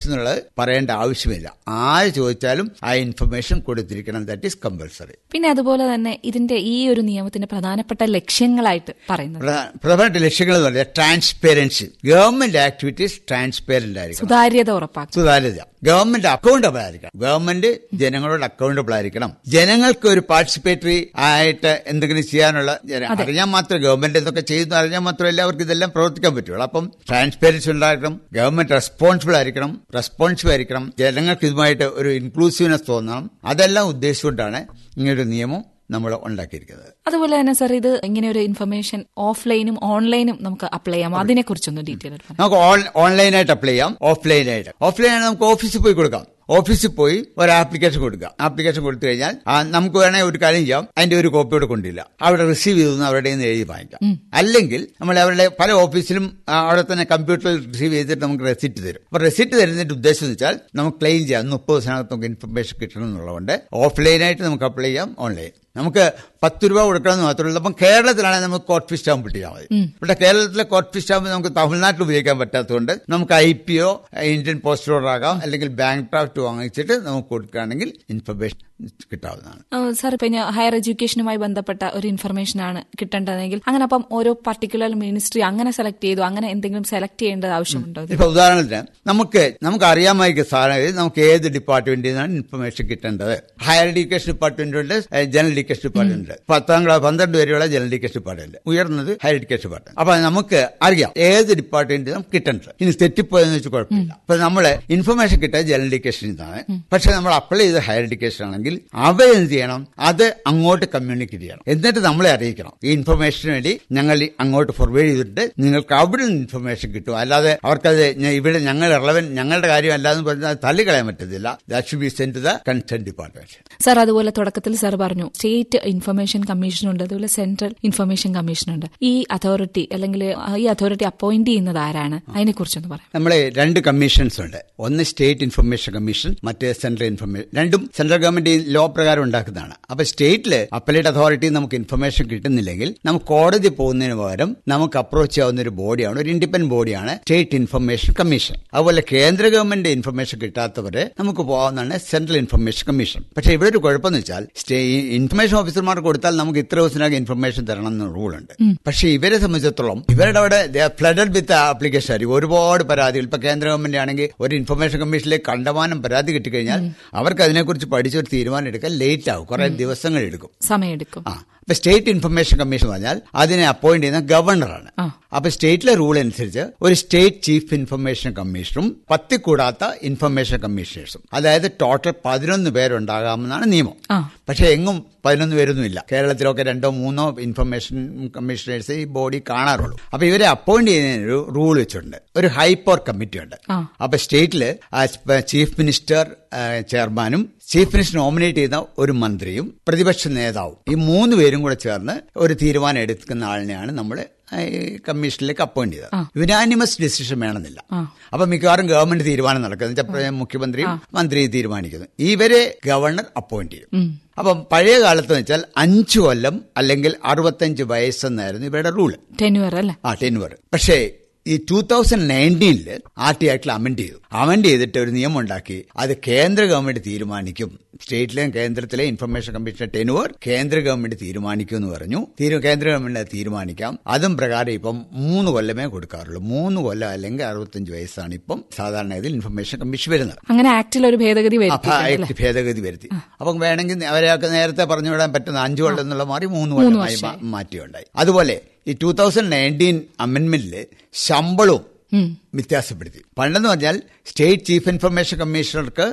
Post എന്നുള്ളത് പറയേണ്ട ആവശ്യമില്ല ആര് ചോദിച്ചാലും ആ ഇൻഫർമേഷൻ കൊടുത്തിരിക്കണം ദാറ്റ് ഈസ് കമ്പൽസറി പിന്നെ അതുപോലെ തന്നെ ഇതിന്റെ ഈ ഒരു നിയമത്തിന്റെ പ്രധാനപ്പെട്ട ലക്ഷ്യങ്ങളായിട്ട് പറയുന്നത് പ്രധാനപ്പെട്ട ലക്ഷ്യങ്ങൾ എന്ന് പറഞ്ഞാൽ ട്രാൻസ്പെറൻസി ഗവൺമെന്റ് ആക്ടിവിറ്റീസ് ട്രാൻസ്പെറന്റ് ആയിരിക്കണം സുതാര്യത ഉറപ്പാക്കും സുതാര്യത ഗവൺമെന്റ് അക്കൗണ്ടബിൾ ആയിരിക്കണം ഗവൺമെന്റ് ജനങ്ങളോട് അക്കൗണ്ടബിൾ ആയിരിക്കണം ജനങ്ങൾക്ക് ഒരു പാർട്ടിസിപ്പേറ്ററി ആയിട്ട് എന്തെങ്കിലും ചെയ്യാനുള്ള ജന- അറിയാൻ മാത്രമേ ഗവൺമെന്റ് എന്തൊക്കെ ചെയ്യുന്നു അറിഞ്ഞാൽ മാത്രമല്ല അവർക്ക് ഇതെല്ലാം പ്രവർത്തിക്കാൻ പറ്റുള്ളൂ അപ്പം ട്രാൻസ്പെറൻസി ഉണ്ടാക്കണം ഗവൺമെന്റ് റെസ്പോൺസിബിൾ ആയിരിക്കണം റെസ്പോൺസീവ് ആയിരിക്കണം ജനങ്ങൾക്ക് ഇതുമായിട്ട് ഒരു ഇൻക്ലൂസീവ്നെസ് തോന്നണം അതെല്ലാം ഉദ്ദേശിച്ചുകൊണ്ടാണ് ഇങ്ങനൊരു നിയമം നമ്മൾ ഉണ്ടാക്കിയിരിക്കുന്നത് അതുപോലെ തന്നെ സർ ഇത് ഇങ്ങനെ ഒരു ഇൻഫർമേഷൻ ഓഫ്ലൈനും ഓൺലൈനും നമുക്ക് അപ്ലൈ ചെയ്യാം അതിനെ കുറിച്ചൊന്ന് ഡീറ്റെയിൽ ആയിട്ട് പറയാം. നമുക്ക് ഓൺ ഓൺലൈനായിട്ട് അപ്ലൈ ചെയ്യാം ഓഫ്ലൈനായിട്ട് ഓഫ്ലൈനായിട്ട് നമുക്ക് ഓഫീസിൽ പോയി കൊടുക്കാം ഓഫീസിൽ പോയി ഒരു ആപ്ലിക്കേഷൻ കൊടുക്കുക ആപ്ലിക്കേഷൻ കൊടുത്തു കഴിഞ്ഞാൽ ആ, നമുക്ക് വേണമെങ്കിൽ ഒരു കാര്യം ചെയ്യാം അതിന്റെ ഒരു കോപ്പി കൂടെ കൊണ്ടില്ല അവിടെ റിസീവ് ചെയ്തു അവരുടെ നിന്ന് എഴുതി വാങ്ങിക്കാം അല്ലെങ്കിൽ നമ്മൾ അവരുടെ പല ഓഫീസിലും ആ, അവിടെ തന്നെ കമ്പ്യൂട്ടറിൽ റിസീവ് ചെയ്തിട്ട് നമുക്ക് റെസിറ്റ് തരും അപ്പൊ റെസിറ്റ് തരുന്നതിന്റെ ഉദ്ദേശം എന്ന് വെച്ചാൽ നമുക്ക് ക്ലെയിം ചെയ്യാം മുപ്പത് ദിവസത്തിനകത്ത് നമുക്ക് ഇൻഫർമേഷൻ കിട്ടണം എന്നുള്ളതുകൊണ്ട് ഓഫ്ലൈനായിട്ട് നമുക്ക് അപ്ലൈ ചെയ്യാം ഓൺലൈൻ നമുക്ക് പത്ത് രൂപ കൊടുക്കണമെന്ന് മാത്രമല്ല അപ്പം കേരളത്തിലാണെങ്കിൽ നമുക്ക് കോട്ട് ഫിഷ് സ്റ്റാമ്പ് കിട്ടിയാൽ മതി ഇവിടെ കേരളത്തിലെ കോട്ട് ഫിഷ് സ്റ്റാമ്പ് നമുക്ക് തമിഴ്നാട്ടിൽ ഉപയോഗിക്കാൻ പറ്റാത്തതുകൊണ്ട് നമുക്ക് I P O Indian post order ആകാം അല്ലെങ്കിൽ ബാങ്ക് ഡ്രാഫ്റ്റ് വാങ്ങിച്ചിട്ട് നമുക്ക് കൊടുക്കുകയാണെങ്കിൽ ഇൻഫർമേഷൻ കിട്ടാവുന്നതാണ് ആ, സാർ പിന്നെ ഹയർ എഡ്യൂക്കേഷനുമായി ബന്ധപ്പെട്ട ഒരു ഇൻഫർമേഷൻ ആണ് കിട്ടേണ്ടതെങ്കിൽ അങ്ങനെ അപ്പം ഓരോ പർട്ടിക്കുലർ മിനിസ്ട്രി അങ്ങനെ സെലക്ട് ചെയ്തു അങ്ങനെ എന്തെങ്കിലും സെലക്ട് ചെയ്യേണ്ടത് ആവശ്യമുണ്ടോ ഇതിൽ? ഇപ്പൊ ഉദാഹരണത്തിന് നമുക്ക് നമുക്ക് അറിയാമായിരിക്കും സാധനം നമുക്ക് ഏത് ഡിപ്പാർട്ട്മെന്റിൽ നിന്നാണ് ഇൻഫർമേഷൻ കിട്ടേണ്ടത് ഹയർ എഡ്യൂക്കേഷൻ ഡിപ്പാർട്ട്മെന്റ് ഉണ്ട് ഏഹ് ജനറൽ എഡ്യൂക്കേഷൻ ഡിപ്പാർട്ട്മെന്റ് ഉണ്ട് പത്താം ക്ലാസ് പന്ത്രണ്ട് വരെയുള്ള ജനറൽ എഡ്യൂക്കേഷൻ ഡിപ്പാർട്ട്മെന്റ് ഉയർന്നത് ഹയർ എഡ്യൂക്കേഷൻ ഡിപ്പാർട്ട്മെന്റ് അപ്പൊ നമുക്ക് അറിയാം ഏത് ഡിപ്പാർട്ട്മെന്റിൽ നമുക്ക് കിട്ടേണ്ടത് ഇനി തെറ്റിപ്പോയെന്ന് വെച്ചാൽ കുഴപ്പമില്ല അപ്പൊ നമ്മള് ഇൻഫർമേഷൻ കിട്ടിയത് ജനറൽ എഡ്യൂക്കേഷനിൽ നിന്നാണ് പക്ഷെ നമ്മൾ അപ്ലൈ ചെയ്ത ഹയർ എഡ്യൂക്കേഷൻ ആണെങ്കിൽ അവരെന്ത് ചെയ്യണം അത് അങ്ങോട്ട് കമ്മ്യൂണിക്കേറ്റ് ചെയ്യണം എന്നിട്ട് നമ്മളെ അറിയിക്കണം ഈ ഇൻഫർമേഷന് വേണ്ടി ഞങ്ങൾ ഈ അങ്ങോട്ട് ഫോർവേഡ് ചെയ്തിട്ട് നിങ്ങൾക്ക് അവിടെ നിന്ന് ഇൻഫർമേഷൻ കിട്ടും അല്ലാതെ അവർക്കത് ഞ- ഇവിടെ ഞങ്ങൾ റെലവൻ ഞങ്ങളുടെ കാര്യം അല്ലാന്ന് പറഞ്ഞാൽ തള്ളിക്കളയാൻ പറ്റത്തില്ല that should be send to the concern department sir അതുപോലെ തുടക്കത്തിൽ സാർ പറഞ്ഞു സ്റ്റേറ്റ് ഇൻഫർമേഷൻ കമ്മീഷൻ ഉണ്ട് അതുപോലെ സെൻട്രൽ ഇൻഫർമേഷൻ കമ്മീഷൻ ഉണ്ട് ഈ അതോറിറ്റി അല്ലെങ്കിൽ ഈ അതോറിറ്റി അപ്പോയിന്റ് ചെയ്യുന്നത് ആരാണ് അതിനെക്കുറിച്ചൊന്ന് പറയാം നമ്മളെ രണ്ട് കമ്മീഷൻസ് ഉണ്ട് ഒന്ന് സ്റ്റേറ്റ് ഇൻഫർമേഷൻ കമ്മീഷൻ മറ്റേ സെൻട്രൽ ഇൻഫർമേഷൻ രണ്ടും സെൻട്രൽ ഗവൺമെന്റ് ലോ പ്രകാരം ഉണ്ടാക്കുന്നതാണ് അപ്പൊ സ്റ്റേറ്റില് അപ്പലേറ്റ് അതോറിറ്റി നമുക്ക് ഇൻഫർമേഷൻ കിട്ടുന്നില്ലെങ്കിൽ നമുക്ക് കോടതി പോകുന്നതിന് പകരം നമുക്ക് അപ്രോച്ച് ചെയ്യാവുന്ന ഒരു ബോഡിയാണ് ഒരു ഇൻഡിപെൻഡന്റ് ബോഡിയാണ് സ്റ്റേറ്റ് ഇൻഫർമേഷൻ കമ്മീഷൻ അതുപോലെ കേന്ദ്ര ഗവൺമെന്റ് ഇൻഫർമേഷൻ കിട്ടാത്തവരെ നമുക്ക് പോകാവുന്നതാണ് സെൻട്രൽ ഇൻഫർമേഷൻ കമ്മീഷൻ പക്ഷേ ഇവിടെ ഒരു കുഴപ്പമെന്ന് വെച്ചാൽ സ്റ്റേ ഇൻഫർമേഷൻ ഓഫീസർമാർ കൊടുത്താൽ നമുക്ക് ഇത്ര ദിവസത്തിനകം ഇൻഫർമേഷൻ തരണം എന്ന റൂളുണ്ട് പക്ഷേ ഇവരെ സംബന്ധിച്ചിടത്തോളം ഇവരുടെ അവിടെ ഫ്ലഡഡ് വിത്ത് ആപ്ലിക്കേഷൻ ആയിരിക്കും ഒരുപാട് പരാതികൾ ഇപ്പൊ കേന്ദ്ര ഗവൺമെന്റ് ആണെങ്കിൽ ഒരു ഇൻഫർമേഷൻ കമ്മീഷനിലേക്ക് കണ്ടമാനം പരാതി കിട്ടിക്കഴിഞ്ഞാൽ അവർക്ക് അതിനെക്കുറിച്ച് പഠിച്ചൊരു തീരുമാനം എടുക്കാൻ ലേറ്റ് ആവും കുറെ ദിവസങ്ങൾ എടുക്കും സമയമെടുക്കും ആ ഇപ്പൊ സ്റ്റേറ്റ് ഇൻഫർമേഷൻ കമ്മീഷൻ എന്ന് പറഞ്ഞാൽ അതിനെ അപ്പോയിന്റ് ചെയ്യുന്ന ഗവർണറാണ് ആ. അപ്പൊ സ്റ്റേറ്റിലെ റൂൾ അനുസരിച്ച് ഒരു സ്റ്റേറ്റ് ചീഫ് ഇൻഫർമേഷൻ കമ്മീഷണറും പത്തി കൂടാത്ത ഇൻഫർമേഷൻ കമ്മീഷണേഴ്സും അതായത് ടോട്ടൽ പതിനൊന്ന് പേരുണ്ടാകാമെന്നാണ് നിയമം ആ. പക്ഷെ എങ്ങും പതിനൊന്ന് പേരൊന്നുമില്ല കേരളത്തിലൊക്കെ രണ്ടോ മൂന്നോ ഇൻഫർമേഷൻ കമ്മീഷണേഴ്സ് ഈ ബോഡി കാണാറുള്ളൂ അപ്പൊ ഇവരെ അപ്പോയിന്റ് ചെയ്യുന്നതിന് ഒരു റൂൾ വെച്ചിട്ടുണ്ട് ഒരു ഹൈപ്പവർ കമ്മിറ്റി ഉണ്ട് ആ. അപ്പൊ സ്റ്റേറ്റില് ചീഫ് മിനിസ്റ്റർ ആ, ചെയർമാനും ചീഫ് മിനിസ്റ്റർ നോമിനേറ്റ് ചെയ്യുന്ന ഒരു മന്ത്രിയും പ്രതിപക്ഷ നേതാവും ഈ മൂന്ന് പേരും കൂടെ ചേർന്ന് ഒരു തീരുമാനം എടുക്കുന്ന ആളിനെയാണ് നമ്മൾ കമ്മീഷനിലേക്ക് അപ്പോയിന്റ് ചെയ്തത് യുനാനിമസ് ഡിസിഷൻ വേണമെന്നില്ല ആ. അപ്പൊ മിക്കവാറും ഗവൺമെന്റ് തീരുമാനം നടക്കുന്നത് വെച്ചാൽ മുഖ്യമന്ത്രിയും മന്ത്രിയും തീരുമാനിക്കുന്നു ഇവരെ ഗവർണർ അപ്പോയിന്റ് ചെയ്യും അപ്പം പഴയ കാലത്ത് വെച്ചാൽ അഞ്ചു കൊല്ലം അല്ലെങ്കിൽ അറുപത്തഞ്ച് വയസ്സെന്നായിരുന്നു ഇവരുടെ റൂള് ടെന്യൂർ അല്ലേ ആ ടെൻവർ പക്ഷേ ഈ ടൂ തൗസൻഡ് നയൻറ്റീനില് ആർ ടി ആക്ടിൽ അമെൻഡ് ചെയ്തു അമെൻഡ് ചെയ്തിട്ട് ഒരു നിയമം ഉണ്ടാക്കി അത് കേന്ദ്ര ഗവൺമെന്റ് തീരുമാനിക്കും സ്റ്റേറ്റിലെയും കേന്ദ്രത്തിലെ ഇൻഫർമേഷൻ കമ്മീഷൻ ടെനുവർ കേന്ദ്ര ഗവൺമെന്റ് തീരുമാനിക്കും എന്ന് പറഞ്ഞു തീരു- കേന്ദ്ര ഗവൺമെന്റ് അത് തീരുമാനിക്കാം അതും പ്രകാരം ഇപ്പം മൂന്ന് കൊല്ലമേ കൊടുക്കാറുള്ളൂ മൂന്ന് കൊല്ലം അല്ലെങ്കിൽ അറുപത്തഞ്ച് വയസ്സാണ് ഇപ്പം സാധാരണ ഇതിൽ ഇൻഫർമേഷൻ കമ്മീഷൻ വരുന്നത് അങ്ങനെ ആക്ടിൽ ഒരു ഭേദഗതി അപ്പൊ വരുത്തിയിട്ടുണ്ട് അല്ലേ? ആക്ട് ഭേദഗതി വരുത്തി അപ്പം വേണമെങ്കിൽ അവരെയൊക്കെ നേരത്തെ പറഞ്ഞു വിടാൻ പറ്റുന്ന അഞ്ചു കൊല്ലം എന്നുള്ള മാറി മൂന്ന് കൊല്ലമായി മാ- മാറ്റിയുണ്ടായി അതുപോലെ ഈ ടൂ തൗസൻഡ് നയൻറ്റീൻ അമെന്റ്മെന്റില് ശമ്പളവും വ്യത്യാസപ്പെടുത്തി പണ്ടെന്ന് പറഞ്ഞാൽ സ്റ്റേറ്റ് ചീഫ് ഇൻഫർമേഷൻ കമ്മീഷണർക്ക്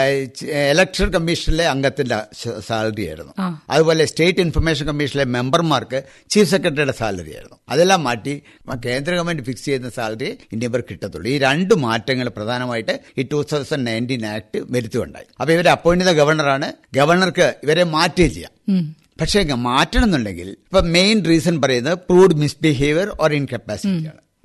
ഇലക്ഷൻ കമ്മീഷനിലെ അംഗത്തിന്റെ സാലറി ആയിരുന്നു അതുപോലെ സ്റ്റേറ്റ് ഇൻഫർമേഷൻ കമ്മീഷനിലെ മെമ്പർമാർക്ക് ചീഫ് സെക്രട്ടറിയുടെ സാലറി ആയിരുന്നു അതെല്ലാം മാറ്റി കേന്ദ്ര ഗവൺമെന്റ് ഫിക്സ് ചെയ്യുന്ന സാലറി ഇനി ഇവർ കിട്ടത്തുള്ളൂ ഈ രണ്ട് മാറ്റങ്ങൾ പ്രധാനമായിട്ട് ഈ ടൂ തൗസൻഡ് നയൻറ്റീൻ ആക്ട് വരുത്തുകയുണ്ടായി അപ്പൊ ഇവരെ അപ്പോയിന്റ് ചെയ്ത ഗവർണറാണ് ഗവർണർക്ക് ഇവരെ മാറ്റുകയും ചെയ്യാം പക്ഷേ ഇങ്ങ് മാറ്റണം എന്നുണ്ടെങ്കിൽ ഇപ്പൊ മെയിൻ റീസൺ പറയുന്നത് പ്രൂവ്ഡ് മിസ്ബിഹേവിയർ ഓർ ഇൻകപ്പാസിറ്റി ആണ്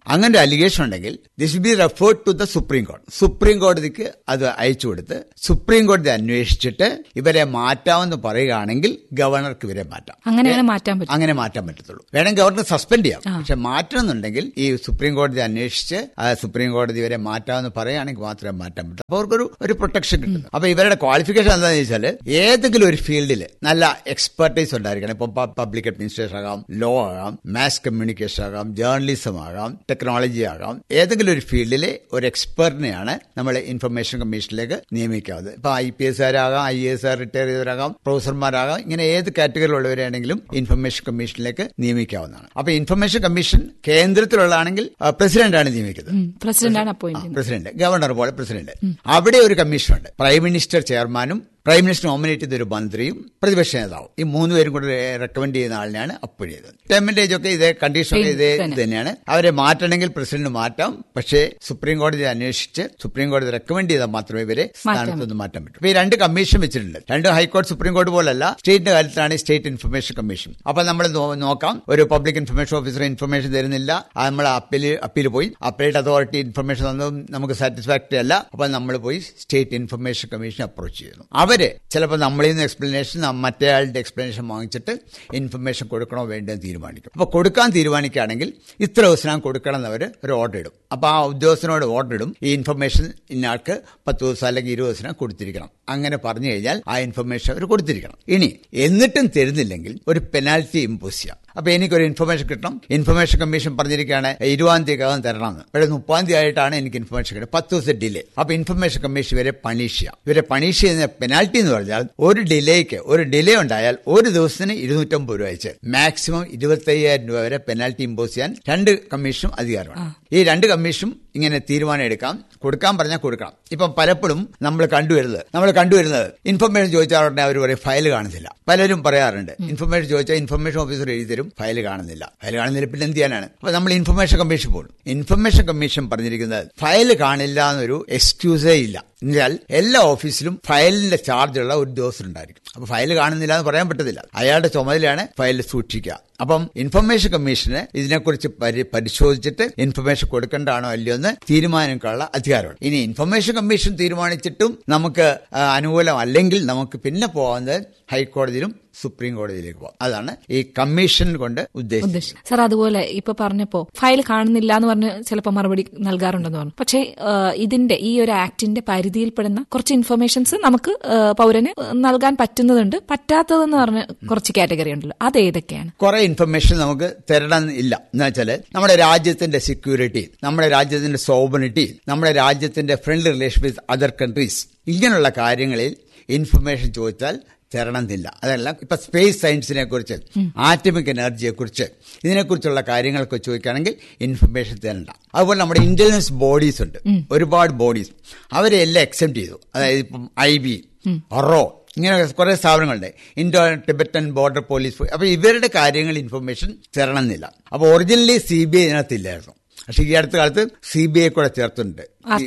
അങ്ങനെ ഒരു അലിഗേഷൻ ഉണ്ടെങ്കിൽ this be referred to the supreme കോടതി സുപ്രീം കോടതിക്ക് അത് അയച്ചു കൊടുത്ത് സുപ്രീം കോടതി അന്വേഷിച്ചിട്ട് ഇവരെ മാറ്റാമെന്ന് പറയുകയാണെങ്കിൽ ഗവർണർക്ക് ഇവരെ മാറ്റാം അങ്ങനെയാണ് മാറ്റാൻ പറ്റും അങ്ങനെ മാറ്റാൻ പറ്റത്തുള്ളൂ വേണം ഗവർണർ സസ്പെൻഡ് ചെയ്യാം പക്ഷെ മാറ്റണമെന്നുണ്ടെങ്കിൽ ഈ സുപ്രീം കോടതി അന്വേഷിച്ച് ആ സുപ്രീം കോടതി ഇവരെ മാറ്റാമെന്ന് പറയുകയാണെങ്കിൽ മാത്രമേ മാറ്റാൻ പറ്റൂ അപ്പോൾ അവർക്കൊരു ഒരു പ്രൊട്ടക്ഷൻ കിട്ടും അപ്പൊ ഇവരുടെ ക്വാളിഫിക്കേഷൻ എന്താണെന്ന് വെച്ചാൽ ഏതെങ്കിലും ഒരു ഫീൽഡിൽ നല്ല എക്സ്പെർട്ടൈസ് ഉണ്ടായിരിക്കണം ഇപ്പം പബ്ലിക് അഡ്മിനിസ്ട്രേഷൻ ആകാം ലോ ആകാം മാസ് കമ്മ്യൂണിക്കേഷൻ ആകാം ജേർണലിസം ആകാം ടെക്നോളജി ആകാം ഏതെങ്കിലും ഒരു ഫീൽഡിലെ ഒരു എക്സ്പെർട്ടിനെയാണ് നമ്മൾ ഇൻഫർമേഷൻ കമ്മീഷനിലേക്ക് നിയമിക്കാവുന്നത് ഇപ്പൊ ഐ പി എസ് ആരാകാം ഐ എസ് ആർ റിട്ടയർ ചെയ്തവരാകാം പ്രൊഫസർമാരാകാം ഇങ്ങനെ ഏത് കാറ്റഗറിയിൽ ഉള്ളവരാണെങ്കിലും ഇൻഫർമേഷൻ കമ്മീഷനിലേക്ക് നിയമിക്കാവുന്നതാണ് അപ്പൊ ഇൻഫർമേഷൻ കമ്മീഷൻ കേന്ദ്രത്തിലുള്ളതാണെങ്കിൽ പ്രസിഡന്റാണ് നിയമിക്കുന്നത് പ്രസിഡന്റാണ് അപ്പോയിന്റ് ചെയ്യുന്നത് പ്രസിഡന്റ് ഗവർണർ പോലെ പ്രസിഡന്റ് അവിടെ ഒരു കമ്മീഷനുണ്ട് പ്രൈം മിനിസ്റ്റർ ചെയർമാനും പ്രൈം മിനിസ്റ്റർ നോമിനേറ്റ് ചെയ്ത ഒരു മന്ത്രിയും പ്രതിപക്ഷ നേതാവും ഈ മൂന്ന് പേരും കൂടെ റെക്കമെൻഡ് ചെയ്യുന്ന ആളിനെയാണ് അപ്പോയിന്റ് ചെയ്തത് റിട്ടയർമെന്റ് ഏജ് ഒക്കെ ഇതേ കണ്ടീഷൻ ഒക്കെ ഇതേ ഇത് തന്നെയാണ് അവരെ മാറ്റണമെങ്കിൽ പ്രസിഡന്റ് മാറ്റാം പക്ഷേ സുപ്രീം കോടതി അന്വേഷിച്ച് സുപ്രീം കോടതി റെക്കമെൻഡ് ചെയ്താൽ മാത്രമേ ഇവരെ സ്ഥാനത്ത് നിന്ന് മാറ്റാൻ പറ്റൂ ഇപ്പൊ ഈ രണ്ട് കമ്മീഷൻ വെച്ചിട്ടുണ്ട് രണ്ട് ഹൈക്കോടതി സുപ്രീം കോടതി പോലല്ല സ്റ്റേറ്റിന്റെ കാര്യത്തിലാണ് സ്റ്റേറ്റ് ഇൻഫർമേഷൻ കമ്മീഷൻ അപ്പൊ നമ്മൾ നോക്കാം ഒരു പബ്ലിക് ഇൻഫർമേഷൻ ഓഫീസർ ഇൻഫർമേഷൻ തരുന്നില്ല നമ്മൾ അപ്പീൽ അപ്പീൽ പോയി അപ്പീൽ അതോറിറ്റി ഇൻഫർമേഷൻ തന്നതും നമുക്ക് സാറ്റിസ്ഫാക്ടറി അല്ല അപ്പൊ നമ്മൾ പോയി സ്റ്റേറ്റ് ഇൻഫർമേഷൻ കമ്മീഷൻ അപ്രോച്ച് ചെയ്യുന്നു അവര് ചിലപ്പോൾ നമ്മളിൽ നിന്ന് എക്സ്പ്ലനേഷൻ മറ്റേ ആളുടെ എക്സ്പ്ലനേഷൻ വാങ്ങിച്ചിട്ട് ഇൻഫർമേഷൻ കൊടുക്കണോ വേണ്ടെന്ന് തീരുമാനിക്കും അപ്പോൾ കൊടുക്കാൻ തീരുമാനിക്കുകയാണെങ്കിൽ ഇത്ര ദിവസം കൊടുക്കണം എന്നവർ ഒരു ഓർഡർ ഇടും അപ്പോൾ ആ ഉദ്യോഗസ്ഥനോട് ഓർഡർ ഇടും ഈ ഇൻഫർമേഷൻ ഇന്നയാൾക്ക് പത്ത് ദിവസം അല്ലെങ്കിൽ ഇരുപത് ദിവസം കൊടുത്തിരിക്കണം അങ്ങനെ പറഞ്ഞു കഴിഞ്ഞാൽ ആ ഇൻഫർമേഷൻ അവർ കൊടുത്തിരിക്കണം ഇനി എന്നിട്ടും തരുന്നില്ലെങ്കിൽ ഒരു പെനാൽറ്റി ഇമ്പോസ് ചെയ്യാം അപ്പൊ എനിക്കൊരു ഇൻഫർമേഷൻ കിട്ടണം ഇൻഫർമേഷൻ കമ്മീഷൻ പറഞ്ഞിരിക്കുകയാണ് ഇരുപതാം തീയതി തരണമെന്ന് പക്ഷേ മുപ്പതാം തീയതി ആയിട്ടാണ് എനിക്ക് ഇൻഫർമേഷൻ കിട്ടുന്നത് പത്ത് ദിവസം ഡിലേ അപ്പൊ ഇൻഫർമേഷൻ കമ്മീഷൻ ഇവരെ പണിഷ് ചെയ്യാം ഇവരെ പണിഷ് ചെയ്യുന്ന പെനാൽറ്റി എന്ന് പറഞ്ഞാൽ ഒരു ഡിലേക്ക് ഒരു ഡിലേ ഉണ്ടായാൽ ഒരു ദിവസത്തിന് ഇരുന്നൂറ്റമ്പത് രൂപ വെച്ച് മാക്സിമം ഇരുപത്തയ്യായിരം രൂപ വരെ പെനാൽറ്റി ഇമ്പോസ് ചെയ്യാൻ രണ്ട് കമ്മീഷനും അധികാരമാണ് ഈ രണ്ട് കമ്മീഷനും ഇങ്ങനെ തീരുമാനം എടുക്കാം കൊടുക്കാൻ പറഞ്ഞാൽ കൊടുക്കണം ഇപ്പം പലപ്പോഴും നമ്മൾ കണ്ടുവരുന്നത് നമ്മൾ കണ്ടുവരുന്നത് ഇൻഫർമേഷൻ ചോദിച്ചാൽ ഉടനെ അവർ പറയും ഫയൽ കാണുന്നില്ല പലരും പറയാറുണ്ട് ഇൻഫർമേഷൻ ചോദിച്ചാൽ ഇൻഫർമേഷൻ ഓഫീസർ എഴുതി തരും ഫയൽ കാണുന്നില്ല ഫയൽ കാണുന്നില്ല പിന്നെ എന്ത് ചെയ്യാനാണ് അപ്പൊ നമ്മൾ ഇൻഫർമേഷൻ കമ്മീഷൻ പോകും ഇൻഫർമേഷൻ കമ്മീഷൻ പറഞ്ഞിരിക്കുന്നത് ഫയൽ കാണില്ല എന്നൊരു എക്സ്ക്യൂസേ ഇല്ല എന്നാൽ എല്ലാ ഓഫീസിലും ഫയലിന്റെ ചാർജുള്ള ഒരു ഉദ്യോഗസ്ഥർ ഉണ്ടായിരിക്കും അപ്പൊ ഫയൽ കാണുന്നില്ല എന്ന് പറയാൻ പറ്റത്തില്ല അയാളുടെ ചുമതലയാണ് ഫയൽ സൂക്ഷിക്കുക അപ്പം ഇൻഫർമേഷൻ കമ്മീഷന് ഇതിനെക്കുറിച്ച് പരിശോധിച്ചിട്ട് ഇൻഫർമേഷൻ കൊടുക്കേണ്ടതാണോ അല്ലയോ എന്ന് തീരുമാനിക്കാനുള്ള അധികാരമാണ് ഇനി ഇൻഫർമേഷൻ കമ്മീഷൻ തീരുമാനിച്ചിട്ടും നമുക്ക് അനുകൂലമല്ലെങ്കിൽ നമുക്ക് പിന്നെ പോകുന്നത് ഹൈക്കോടതിയിലും സുപ്രീം കോടതിയിലേക്ക് പോകാം അതാണ് ഈ കമ്മീഷൻ കൊണ്ട് ഉദ്ദേശിച്ചത് സാർ അതുപോലെ ഇപ്പൊ പറഞ്ഞപ്പോ ഫയൽ കാണുന്നില്ല എന്ന് പറഞ്ഞ് ചിലപ്പോൾ മറുപടി നൽകാറുണ്ടെന്ന് പറഞ്ഞു പക്ഷേ ഇതിന്റെ ഈ ഒരു ആക്ടിന്റെ പരിധിയിൽപ്പെടുന്ന കുറച്ച് ഇൻഫർമേഷൻസ് നമുക്ക് പൗരന് നൽകാൻ പറ്റുന്നതുണ്ട് പറ്റാത്തതെന്ന് പറഞ്ഞ കുറച്ച് കാറ്റഗറി ഉണ്ടല്ലോ അത് ഏതൊക്കെയാണ് കുറെ ഇൻഫർമേഷൻ നമുക്ക് തരണം ഇല്ല എന്ന് വെച്ചാൽ നമ്മുടെ രാജ്യത്തിന്റെ സെക്യൂരിറ്റി നമ്മുടെ രാജ്യത്തിന്റെ സോബണിറ്റി നമ്മുടെ രാജ്യത്തിന്റെ friendly relation with other countries ഇങ്ങനെയുള്ള കാര്യങ്ങളിൽ ഇൻഫർമേഷൻ ചോദിച്ചാൽ തരണമെന്നില്ല അതല്ല ഇപ്പൊ സ്പേസ് സയൻസിനെ കുറിച്ച് ആറ്റമിക് എനർജിയെ കുറിച്ച് ഇതിനെക്കുറിച്ചുള്ള കാര്യങ്ങളൊക്കെ ചോദിക്കുകയാണെങ്കിൽ ഇൻഫർമേഷൻ തരണ്ട അതുപോലെ നമ്മുടെ ഇന്റലിജൻസ് ബോഡീസ് ഉണ്ട് ഒരുപാട് ബോഡീസ് അവരെ എല്ലാം എക്സെപ്റ്റ് ചെയ്തു അതായത് ഇപ്പം ഐ ബി ഒറോ ഇങ്ങനെ കുറെ സ്ഥാപനങ്ങളുണ്ട് ഇൻഡോ ടിബറ്റൻ ബോർഡർ പോലീസ് അപ്പൊ ഇവരുടെ കാര്യങ്ങൾ ഇൻഫർമേഷൻ തരണമെന്നില്ല അപ്പൊ ഒറിജിനലി സി ബി ഐ ഇതിനകത്തില്ലായിരുന്നു പക്ഷെ ഈ അടുത്ത കാലത്ത് സി ബി ഐ കൂടെ ചേർത്തിട്ടുണ്ട്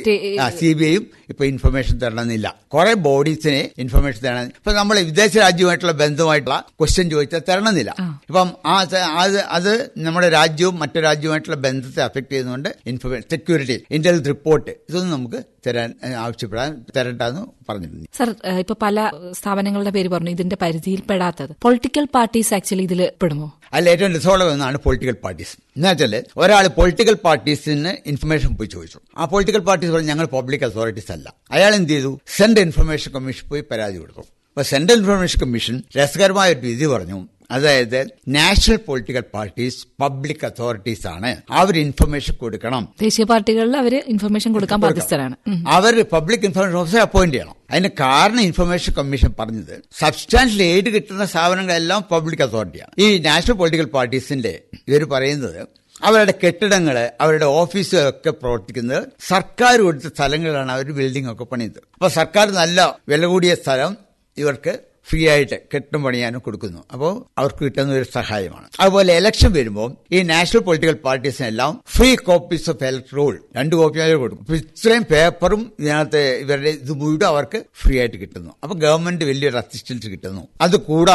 സി ബി ഐയും ഇപ്പൊ ഇൻഫർമേഷൻ തരണമെന്നില്ല കുറെ ബോഡീസിനെ ഇൻഫർമേഷൻ തരണം ഇപ്പൊ നമ്മൾ വിദേശ രാജ്യവുമായിട്ടുള്ള ബന്ധമായിട്ടുള്ള ക്വസ്റ്റ്യൻ ചോദിച്ചാൽ തരണമെന്നില്ല ഇപ്പം ആ അത് അത് നമ്മുടെ രാജ്യവും മറ്റു രാജ്യവുമായിട്ടുള്ള ബന്ധത്തെ അഫക്ട് ചെയ്യുന്നതുകൊണ്ട് ഇൻഫർമേഷൻ സെക്യൂരിറ്റി ഇന്റലിജൻസ് റിപ്പോർട്ട് ഇതൊന്നും നമുക്ക് തരാൻ ആവശ്യപ്പെടാൻ തരണ്ടെന്ന് പറഞ്ഞിട്ടുണ്ട് സർ ഇപ്പൊ പല സ്ഥാപനങ്ങളുടെ പേര് പറഞ്ഞു ഇതിന്റെ പരിധിയിൽപ്പെടാത്തത് പൊളിറ്റിക്കൽ പാർട്ടീസ് ആക്ച്വലി ഇതിൽ പെടുമോ അതിൽ ഏറ്റവും രസമുള്ള ഒന്നാണ് പൊളിറ്റിക്കൽ പാർട്ടീസ് എന്ന് വെച്ചാൽ ഒരാൾ പൊളിറ്റിക്കൽ പാർട്ടീസിന് ഇൻഫർമേഷൻ പോയി ചോദിച്ചു ആ പൊളിറ്റിക്കൽ പാർട്ടീസ് പറഞ്ഞു ഞങ്ങൾ പബ്ലിക് അതോറിറ്റീസ് അല്ല അയാൾ എന്ത് ചെയ്തു സെൻട്രൽ ഇൻഫർമേഷൻ കമ്മീഷൻ പോയി പരാതി കൊടുത്തു അപ്പൊ സെൻട്രൽ ഇൻഫർമേഷൻ കമ്മീഷൻ രസകരമായ ഒരു വിധി പറഞ്ഞു അതായത് national political parties public authorities ആണ് അവർ ഇൻഫർമേഷൻ കൊടുക്കണം ദേശീയ പാർട്ടികളിൽ അവർ ഇൻഫർമേഷൻ കൊടുക്കാൻ ബാധ്യസ്ഥരാണ് അവർ പബ്ലിക് ഇൻഫർമേഷൻ ഓഫീസറെ അപ്പോയിന്റ് ചെയ്യണം അതിന് കാരണം ഇൻഫർമേഷൻ കമ്മീഷൻ പറഞ്ഞത് സബ്സ്റ്റാൻഷ്യൽ എയ്ഡ് കിട്ടുന്ന സ്ഥാപനങ്ങളെല്ലാം പബ്ലിക് അതോറിറ്റിയാണ് ഈ നാഷണൽ പൊളിറ്റിക്കൽ പാർട്ടീസിന്റെ ഇവർ പറയുന്നത് അവരുടെ കെട്ടിടങ്ങൾ അവരുടെ ഓഫീസുകളൊക്കെ പ്രവർത്തിക്കുന്നത് സർക്കാർ കൊടുത്ത സ്ഥലങ്ങളിലാണ് അവർ ബിൽഡിംഗ് ഒക്കെ പണിയുന്നത് അപ്പൊ സർക്കാർ നല്ല വില കൂടിയ സ്ഥലം ഇവർക്ക് ഫ്രീ ആയിട്ട് കെട്ടും പണിയാനും കൊടുക്കുന്നു അപ്പോൾ അവർക്ക് കിട്ടുന്ന ഒരു സഹായമാണ് അതുപോലെ ഇലക്ഷൻ വരുമ്പോൾ ഈ നാഷണൽ പൊളിറ്റിക്കൽ പാർട്ടീസിനെല്ലാം ഫ്രീ കോപ്പീസ് ഓഫ് ഇലക്ട്രോൾ രണ്ട് കോപ്പി അവർ കൊടുക്കും ഇത്രയും പേപ്പറും ഇതിനകത്ത് ഇവരുടെ ഇത് മുഴുവൻ അവർക്ക് ഫ്രീ ആയിട്ട് കിട്ടുന്നു അപ്പൊ ഗവൺമെന്റ് വലിയൊരു അസിസ്റ്റൻസ് കിട്ടുന്നു അത് കൂടാതെ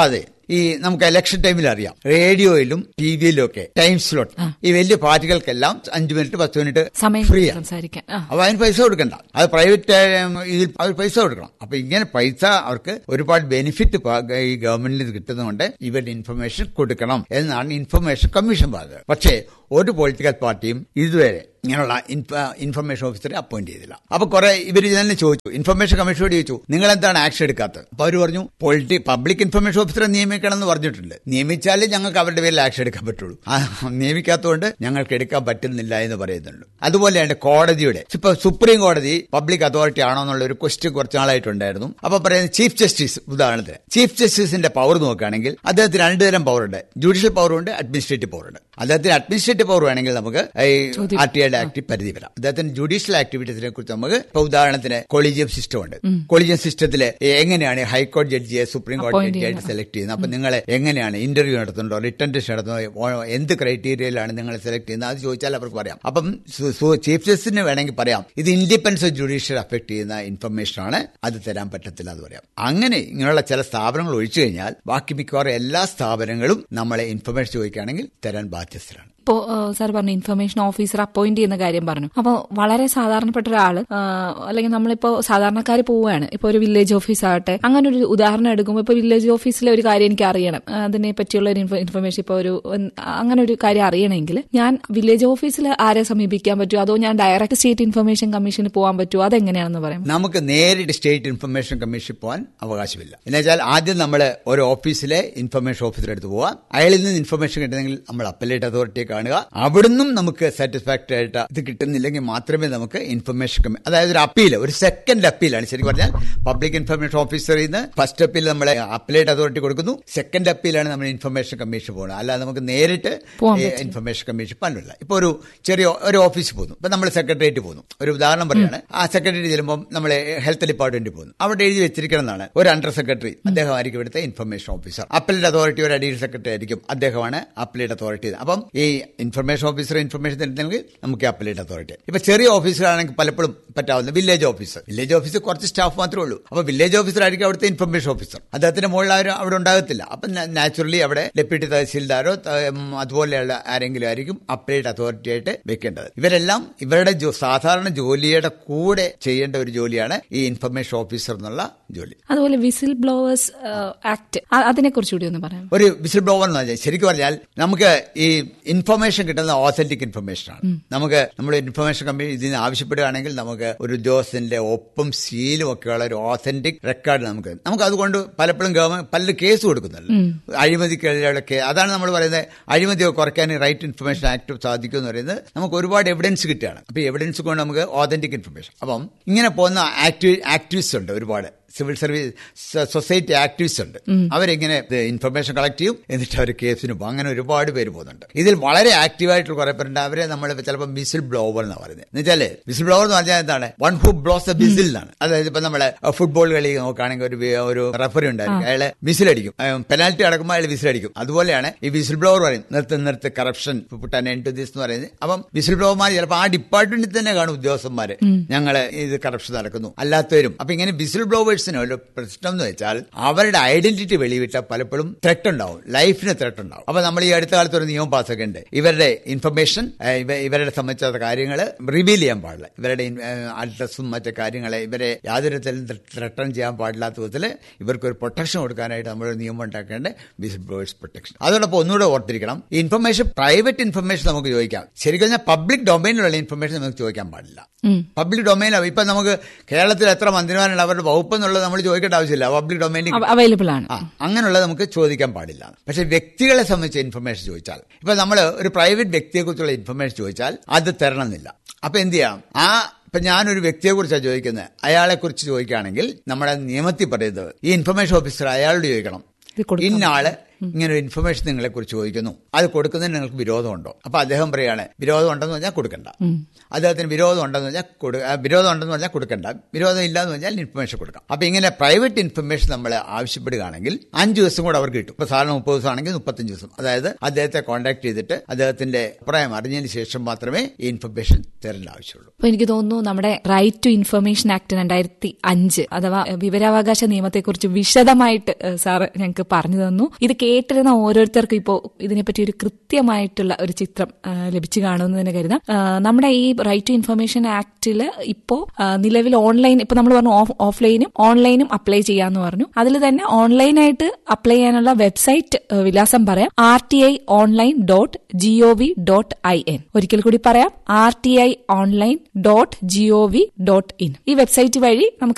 ഈ നമുക്ക് ഇലക്ഷൻ ടൈമിൽ അറിയാം റേഡിയോയിലും ടി വിയിലും ഒക്കെ ടൈം സ്ലോട്ട് ഈ വലിയ പാർട്ടികൾക്കെല്ലാം അഞ്ചു മിനിറ്റ് പത്ത് മിനിറ്റ് സമയം ഫ്രീ ആണ് സംസാരിക്കാൻ ആ അപ്പൊ അതിന് പൈസ കൊടുക്കണ്ട അത് പ്രൈവറ്റ് ഇതിൽ അവർ പൈസ കൊടുക്കണം അപ്പൊ ഇങ്ങനെ പൈസ അവർക്ക് ഒരുപാട് ബെനിഫിറ്റ് ഈ ഗവൺമെന്റിൽ നിന്ന് കിട്ടുന്നതുകൊണ്ട് ഇവരുടെ ഇൻഫർമേഷൻ കൊടുക്കണം എന്നാണ് ഇൻഫർമേഷൻ കമ്മീഷൻ പറഞ്ഞത് പക്ഷേ ഒരു പൊളിറ്റിക്കൽ പാർട്ടിയും ഇതുവരെ ഇങ്ങനെയുള്ള ഇൻഫർമേഷൻ ഓഫീസറെ അപ്പോയിന്റ് ചെയ്തില്ല അപ്പൊ കുറെ ഇവർ തന്നെ ചോദിച്ചു ഇൻഫർമേഷൻ കമ്മീഷനോട് ചോദിച്ചു നിങ്ങൾ എന്താണ് ആക്ഷൻ എടുക്കാത്തത് അപ്പൊ അവർ പറഞ്ഞു പൊളിറ്റി പബ്ലിക് ഇൻഫർമേഷൻ ഓഫീസറെ നിയമിക്കണം എന്ന് പറഞ്ഞിട്ടുണ്ട് നിയമിച്ചാലേ ഞങ്ങൾക്ക് അവരുടെ പേരിൽ ആക്ഷൻ എടുക്കാൻ പറ്റുള്ളൂ ആ, നിയമിക്കാത്തതുകൊണ്ട് ഞങ്ങൾക്ക് എടുക്കാൻ പറ്റുന്നില്ല എന്ന് പറയുന്നുണ്ട് അതുപോലെയാണ് കോടതിയുടെ ഇപ്പൊ സുപ്രീം കോടതി പബ്ലിക് അതോറിറ്റി ആണോ എന്നുള്ള ഒരു ക്വസ്റ്റ്യൻ കുറച്ച് നാളായിട്ടുണ്ടായിരുന്നു അപ്പൊ പറയുന്നത് ചീഫ് ജസ്റ്റിസ് ഉദാഹരണത്തിന് ചീഫ് ജസ്റ്റിസിന്റെ പവർ നോക്കുകയാണെങ്കിൽ അദ്ദേഹത്തിന് രണ്ട് തരം പവർ ഉണ്ട് ജുഡീഷ്യൽ പവർ ഉണ്ട് അഡ്മിനിസ്ട്രേറ്റീവ് പവർ ഉണ്ട് അദ്ദേഹത്തിന് അഡ്മിനിസ്ട്രേറ്റീവ് പവർ വേണമെങ്കിൽ നമുക്ക് ഈ ആർ ടി ഐയുടെ ആക്ട് പരിധി വരാം അദ്ദേഹത്തിന് ജുഡീഷ്യൽ ആക്ടിവിറ്റീസിനെ കുറിച്ച് നമുക്ക് ഇപ്പൊ ഉദാഹരണത്തിന് കൊളീജിയം സിസ്റ്റം ഉണ്ട് കൊളീജിയം സിസ്റ്റത്തിൽ എങ്ങനെയാണ് ഹൈക്കോടതി ജഡ്ജിയെ സുപ്രീം കോടതി Appoint ജഡ്ജിയായിട്ട് സെലക്ട് ചെയ്യുന്നത് അപ്പൊ നിങ്ങളെ എങ്ങനെയാണ് ഇന്റർവ്യൂ നടത്തുന്നുണ്ടോ റിട്ടേൺ ടെസ്റ്റ് നടത്തുന്നോ ഓ- എന്ത് ക്രൈറ്റീരിയയിലാണ് നിങ്ങളെ സെലക്ട് ചെയ്യുന്നത് അത് ചോദിച്ചാൽ അവർക്ക് പറയാം അപ്പം സു- സു- ചീഫ് ജസ്റ്റിസിന് വേണമെങ്കിൽ പറയാം ഇത് ഇൻഡിപെൻഡൻസ് ഓഫ് ജുഡീഷ്യൽ അഫക്ട് ചെയ്യുന്ന ഇൻഫർമേഷൻ ആണ് അത് തരാൻ പറ്റത്തില്ല എന്ന് പറയാം അങ്ങനെ ഇങ്ങനെയുള്ള ചില സ്ഥാപനങ്ങൾ ഒഴിച്ചു കഴിഞ്ഞാൽ ബാക്കി മിക്കവാറും എല്ലാ സ്ഥാപനങ്ങളും നമ്മളെ ഇൻഫർമേഷൻ ചോദിക്കുകയാണെങ്കിൽ തരാൻ ബാധ്യസ്ഥരാണ് ഇപ്പോ സാർ പറഞ്ഞു ഇൻഫർമേഷൻ ഓഫീസർ അപ്പോയിന്റ് ചെയ്യുന്ന കാര്യം പറഞ്ഞു അപ്പോൾ വളരെ സാധാരണപ്പെട്ട ഒരാള് ആ, അല്ലെങ്കിൽ നമ്മളിപ്പോ സാധാരണക്കാർ പോവുകയാണ് ഇപ്പൊ ഒരു വില്ലേജ് ഓഫീസ് ആകട്ടെ അങ്ങനെ ഒരു ഉദാഹരണം എടുക്കുമ്പോൾ ഇപ്പൊ വില്ലേജ് ഓഫീസിലെ ഒരു കാര്യം എനിക്ക് അറിയണം ആ, അതിനെ പറ്റിയുള്ള ഒരു ഇൻഫർമേഷൻ ഇപ്പൊ ഒരു ഉം, അങ്ങനെ ഒരു കാര്യം അറിയണമെങ്കിൽ ഞാൻ വില്ലേജ് ഓഫീസിൽ ആരെ സമീപിക്കാൻ പറ്റുമോ അതോ ഞാൻ ഡയറക്റ്റ് സ്റ്റേറ്റ് ഇൻഫർമേഷൻ കമ്മീഷന് പോകാൻ പറ്റുമോ അതെങ്ങനെയാണെന്ന് പറയാം നമുക്ക് നേരിട്ട് സ്റ്റേറ്റ് ഇൻഫർമേഷൻ കമ്മീഷൻ പോകാൻ അവകാശമില്ല എന്നുവെച്ചാൽ ആദ്യം നമ്മൾ ഒരു ഓഫീസിലെ ഇൻഫർമേഷൻ ഓഫീസർ എടുത്ത് പോവാം അയാളിൽ നിന്ന് ഇൻഫർമേഷൻ കിട്ടുന്നെങ്കിൽ നമ്മൾ അപ്പലേറ്റ് അതോറിറ്റിയെ കാണുക അവിടുന്നും നമുക്ക് സാറ്റിസ്ഫാക്ടറി ആയിട്ട് ഇത് കിട്ടുന്നില്ലെങ്കിൽ മാത്രമേ നമുക്ക് ഇൻഫർമേഷൻ കമ്മി അതായത് ഒരു അപ്പീൽ ഒരു സെക്കൻഡ് അപ്പീലാണ് ശരിക്കും പറഞ്ഞാൽ പബ്ലിക് ഇൻഫർമേഷൻ ഓഫീസറിൽ നിന്ന് ഫസ്റ്റ് അപ്പീൽ നമ്മൾ അപ്പലേറ്റ് അതോറിറ്റി കൊടുക്കുന്നു സെക്കൻഡ് അപ്പീലാണ് നമ്മൾ ഇൻഫർമേഷൻ കമ്മീഷൻ പോകുന്നത് അല്ലാതെ നമുക്ക് നേരിട്ട് പോകാൻ ഈ ഇൻഫർമേഷൻ കമ്മീഷൻ പറ്റില്ല ഇപ്പൊ ഒരു ചെറിയ ഒരു ഓഫീസിൽ പോകുന്നു ഇപ്പൊ നമ്മൾ സെക്രട്ടേറിയറ്റ് പോകുന്നു ഒരു ഉദാഹരണം പറയാണ് ആ സെക്രട്ടറി ചെല്ലുമ്പോൾ നമ്മൾ ഹെൽത്ത് ഡിപ്പാർട്ട്മെന്റിൽ പോകുന്നു അവിടെ എഴുതി വെച്ചിരിക്കുന്നതാണ് ഒരു അണ്ടർ സെക്രട്ടറി അദ്ദേഹമായിരിക്കും ഇവിടുത്തെ ഇൻഫർമേഷൻ ഓഫീസർ അപ്പലേറ്റ് അതോറിറ്റി ഒരു അഡീഷണൽ സെക്രട്ടറി ആയിരിക്കും അദ്ദേഹമാണ് അപ്പലേറ്റ് അതോറിറ്റി അപ്പം ഈ ഇൻഫർമേഷൻ ഓഫീസർ ഇൻഫർമേഷൻ തരുന്നെങ്കിൽ നമുക്ക് അപ്പലേറ്റ് അതോറിറ്റി ഇപ്പൊ ചെറിയ ഓഫീസറാണെങ്കിൽ പലപ്പോഴും പറ്റാവുന്ന വില്ലേജ് ഓഫീസർ വില്ലേജ് ഓഫീസർ കുറച്ച് സ്റ്റാഫ് മാത്രമേ ഉള്ളൂ അപ്പൊ വില്ലേജ് ഓഫീസർ ആയിരിക്കും അവിടുത്തെ ഇൻഫർമേഷൻ ഓഫീസർ അദ്ദേഹത്തിന്റെ മുകളിൽ ആരും അവിടെ ഉണ്ടാകത്തില്ല അപ്പൊ നാച്ചുറലി അവിടെ ഡെപ്യൂട്ടി തഹസീൽദാരോ ത- ഉം, അതുപോലെയുള്ള ആരെങ്കിലും ആയിരിക്കും അപ്പലേറ്റ് അതോറിറ്റി ആയിട്ട് വെക്കേണ്ടത് ഇവരെല്ലാം ഇവരുടെ ജോ- സാധാരണ ജോലിയുടെ കൂടെ ചെയ്യേണ്ട ഒരു ജോലിയാണ് ഈ ഇൻഫർമേഷൻ ഓഫീസർ എന്നുള്ള ജോലി അതുപോലെ വിസിൽ ബ്ലോവേഴ്സ് ആക്ട് അതിനെ കുറിച്ചുകൂടി ഒന്ന് പറയാം ഒരു വിസിൽ ബ്ലോവർ എന്ന് പറഞ്ഞാൽ ശരിക്കും പറഞ്ഞാൽ നമുക്ക് ഈ ഇൻഫർമേഷൻ കിട്ടുന്ന ഓതന്റിക് ഇൻഫർമേഷൻ ആണ് നമുക്ക് നമ്മൾ ഇൻഫർമേഷൻ കമ്പനി ഇതിന് ആവശ്യപ്പെടുകയാണെങ്കിൽ നമുക്ക് ഒരു ഉദ്യോഗസ്ഥന്റെ ഒപ്പം സീലും ഒക്കെയുള്ള ഒരു ഓതന്റിക് റെക്കോർഡ് നമുക്ക് നമുക്ക് അതുകൊണ്ട് പലപ്പോഴും ഗവൺമെന്റ് പലരും കേസ് കൊടുക്കുന്നുണ്ട് അഴിമതിക്കെതിരെയുള്ള കേ അതാണ് നമ്മൾ പറയുന്നത് അഴിമതി കുറയ്ക്കാൻ റൈറ്റ് ഇൻഫർമേഷൻ ആക്ട് സാധിക്കും എന്ന് പറയുന്നത് നമുക്ക് ഒരുപാട് എവിഡൻസ് കിട്ടുകയാണ് അപ്പൊ എവിഡൻസ് കൊണ്ട് നമുക്ക് ഓതന്റിക് ഇൻഫർമേഷൻ അപ്പം ഇങ്ങനെ പോകുന്ന ആക്ടിവി ആക്ടിവിസ്റ്റ് ഉണ്ട് ഒരുപാട് സിവിൽ സർവീസ് സൊസൈറ്റി ആക്ടിവിസ്റ്റ് ഉണ്ട് അവരെങ്ങനെ ഇൻഫർമേഷൻ കളക്ട് ചെയ്യും എന്നിട്ട് അവർ കേസിന് പോകും അങ്ങനെ ഒരുപാട് പേര് പോകുന്നുണ്ട് ഇതിൽ വളരെ ആക്റ്റീവായിട്ടുള്ള കുറെ പേരുണ്ട് അവരെ നമ്മൾ ചിലപ്പോൾ വിസിൽ ബ്ലോവർ എന്ന് പറയുന്നത് എന്നുവെച്ചാല് വിസിൽ ബ്ലോവർ എന്ന് പറഞ്ഞാൽ എന്താണ് one who blows the whistle എന്നാണ് അതായത് ഇപ്പൊ നമ്മളെ ഫുട്ബോൾ കളി നോക്കുകയാണെങ്കിൽ ഒരു വി- ഒരു റെഫറി ഉണ്ടായിരിക്കും അയാളെ വിസിലടിക്കും പെനാൽറ്റി അടക്കുമ്പോൾ അയാൾ വിസിലടിക്കും അതുപോലെയാണ് ഈ വിസിൽ ബ്ലോവർ പറയും നിർത്ത് നിർത്ത് corruption put an end to this എന്ന് പറയുന്നത് അപ്പം വിസിൽ ബ്ലോവർമാർ ചിലപ്പോൾ ആ ഡിപ്പാർട്ട്മെന്റിൽ തന്നെ കാണും ഉദ്യോഗസ്ഥന്മാര് ഞങ്ങള് ഇത് കറപ്ഷൻ നടക്കുന്നു അല്ലാത്തവരും അപ്പൊ ഇങ്ങനെ വിസിൽ ബ്ലോവേഴ്സിന് ഒരു പ്രശ്നം എന്ന് വെച്ചാൽ അവരുടെ ഐഡന്റിറ്റി വെളിവിട്ട പലപ്പോഴും ത്രെട്ട് ഉണ്ടാവും ലൈഫിന് ത്രെട്ട് ഉണ്ടാവും അപ്പൊ നമ്മൾ ഈ അടുത്ത കാലത്ത് ഒരു നിയമം പാസ്സാക്കുന്നുണ്ട് ഇവരുടെ ഇൻഫർമേഷൻ ഇവരുടെ സംബന്ധിച്ച കാര്യങ്ങൾ റിവീൽ ചെയ്യാൻ പാടില്ല ഇവരുടെ അഡ്രസ്സും മറ്റു കാര്യങ്ങളെ ഇവരെ യാതൊരു തരത്തിലും ത്രെട്ടൺ ചെയ്യാൻ പാടില്ലാത്ത വിധത്തിൽ ഇവർക്ക് ഒരു പ്രൊട്ടക്ഷൻ കൊടുക്കാനായിട്ട് നമ്മൾ ഒരു നിയമം ഉണ്ടാക്കേണ്ട വിസിൽ ബ്ലോവേഴ്സ് പ്രൊട്ടക്ഷൻ അതോടൊപ്പം ഒന്നുകൂടെ ഓർത്തിരിക്കണം ഈ ഇൻഫർമേഷൻ പ്രൈവറ്റ് ഇൻഫർമേഷൻ നമുക്ക് ചോദിക്കാം ശരിക്കും പറഞ്ഞാൽ പബ്ലിക് ഡൊമൈനിലുള്ള ഇൻഫർമേഷൻ നമുക്ക് ചോദിക്കാൻ പാടില്ല പബ്ലിക് ഡൊമൈനിൽ ഇപ്പൊ നമുക്ക് കേരളത്തിൽ എത്ര മന്ത്രിമാരുണ്ട് അവരുടെ വകുപ്പ് എന്നുള്ളത് നമ്മൾ ചോദിക്കേണ്ട ആവശ്യമില്ല പബ്ലിക് ഡൊമൈനിൽ അവൈലബിൾ ആണ് ആ അങ്ങനെയുള്ളത് നമുക്ക് ചോദിക്കാൻ പാടില്ല പക്ഷെ വ്യക്തികളെ സംബന്ധിച്ച ഇൻഫർമേഷൻ ചോദിച്ചാൽ ഇപ്പൊ നമ്മൾ ഒരു പ്രൈവറ്റ് വ്യക്തിയെ കുറിച്ചുള്ള ഇൻഫർമേഷൻ ചോദിച്ചാൽ അത് തരണമെന്നില്ല അപ്പൊ എന്ത് ചെയ്യാം ആ ഇപ്പൊ ഞാനൊരു വ്യക്തിയെ കുറിച്ചാണ് ചോദിക്കുന്നത് അയാളെ കുറിച്ച് ചോദിക്കുകയാണെങ്കിൽ നമ്മുടെ നിയമത്തിൽ പറയുന്നത് ഈ ഇൻഫർമേഷൻ ഓഫീസർ അയാളോട് ചോദിക്കണം ഇത് കൊടുക്കാം. ഇന്ന ആള് ഇങ്ങനെ ഒരു ഇൻഫർമേഷൻ നിങ്ങളെ കുറിച്ച് ചോദിക്കുന്നു അത് കൊടുക്കുന്നതിന് നിങ്ങൾക്ക് വിരോധമുണ്ടോ അപ്പൊ അദ്ദേഹം പറയാണ് വിരോധം ഉണ്ടെന്ന് പറഞ്ഞാൽ കൊടുക്കണ്ട അദ്ദേഹത്തിന് വിരോധം ഉണ്ടെന്ന് പറഞ്ഞാൽ കൊടു- ആ, വിരോധം ഉണ്ടെന്ന് പറഞ്ഞാൽ കൊടുക്കണ്ട വിരോധം ഇല്ലാന്ന് പറഞ്ഞാൽ ഇൻഫർമേഷൻ കൊടുക്കാം അപ്പൊ ഇങ്ങനെ പ്രൈവറ്റ് ഇൻഫർമേഷൻ നമ്മൾ ആവശ്യപ്പെടുകയാണെങ്കിൽ അഞ്ച് ദിവസം കൂടെ അവർക്ക് കിട്ടും ഇപ്പൊ സാധാരണ മുപ്പത് ദിവസം ആണെങ്കിൽ മുപ്പത്തഞ്ച് ദിവസം അതായത് അദ്ദേഹത്തെ കോൺടാക്ട് ചെയ്തിട്ട് അദ്ദേഹത്തിന്റെ അഭിപ്രായം അറിഞ്ഞതിന് ശേഷം മാത്രമേ ഈ ഇൻഫർമേഷൻ തരേണ്ട ആവശ്യമുള്ളൂ അപ്പൊ എനിക്ക് തോന്നുന്നു നമ്മുടെ റൈറ്റ് ടു ഇൻഫർമേഷൻ ആക്ട് രണ്ടായിരത്തി അഞ്ച് അഥവാ ഏഹ്, വിവരാവകാശ നിയമത്തെക്കുറിച്ച് വിശദമായിട്ട് ഏഹ്, സാറ് ഞങ്ങൾക്ക് പറഞ്ഞു തന്നു ഇത് കേട്ടിരുന്ന ഓരോരുത്തർക്കും ഇപ്പോൾ ഇതിനെപ്പറ്റി ഒരു കൃത്യമായിട്ടുള്ള ഒരു ചിത്രം ഏഹ്, ലഭിച്ചു കാണുമെന്ന് തന്നെ കരുതാം ഏഹ്, നമ്മുടെ ഈ റൈറ്റ് ടു ഇൻഫർമേഷൻ ആക്ടിൽ ഇപ്പോൾ നിലവിൽ ഓൺലൈൻ ഇപ്പൊ നമ്മൾ പറഞ്ഞു ഓഫ് ഓഫ്ലൈനും ഓൺലൈനും അപ്ലൈ ചെയ്യാന്ന് പറഞ്ഞു അതിൽ തന്നെ ഓൺലൈനായിട്ട് അപ്ലൈ ചെയ്യാനുള്ള വെബ്സൈറ്റ് ഏഹ്, വിലാസം പറയാം R T I online dot G O V dot I N ഒരിക്കൽ കൂടി പറയാം R T I online dot G O V dot in ഈ വെബ്സൈറ്റ് വഴി നമുക്ക്